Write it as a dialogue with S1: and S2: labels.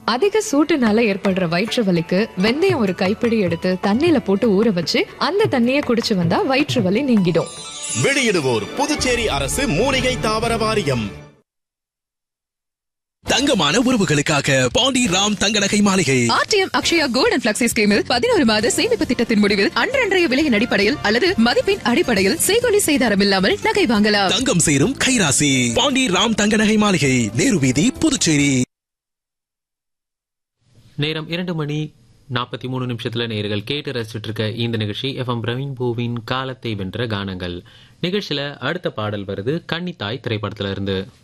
S1: அதிக சூட்டுனால ஏற்படுற வயிற்று வலிக்கு வெந்தயம் ஒரு கைப்பிடி எடுத்து தண்ணியில போட்டு ஊற வச்சு அந்த தண்ணியை குடிச்சு வந்தா வயிற்று வலி நீங்கிடும்
S2: வெளியிடுவோர் புதுச்சேரி அரசு மூலிகை தாவர வாரியம்
S3: தங்கமான உறவுகளுக்காக பாண்டி ராம் தங்க நகை மாளிகை
S4: ஆர்டிஎம் அக்ஷயா கோல்டன் பிளக்ஸி ஸ்கீமில் பதினோரு மாத சேமிப்பு திட்டத்தின் முடிவில் அன்றன்றைய விலையின் அடிப்படையில் அல்லது மதிப்பின் அடிப்படையில் செய்கொலி செய்தாரம் இல்லாமல் நகை வாங்கலாம்
S3: தங்கம் சேரும் கைராசி பாண்டி ராம் தங்க நகை மாளிகை நேரு வீதி புதுச்சேரி
S5: நேரம் இரண்டு மணி நாற்பத்தி மூணு நிமிஷத்துல நேர்கள் கேட்டு ரசிச்சுட்டு இருக்க இந்த நிகழ்ச்சி எஃப்எம் பிரவீன் பூவின் காலத்தை வென்ற கானங்கள் நிகழ்ச்சியில அடுத்த பாடல் வருது கன்னித்தாய் திரைப்படத்துல இருந்து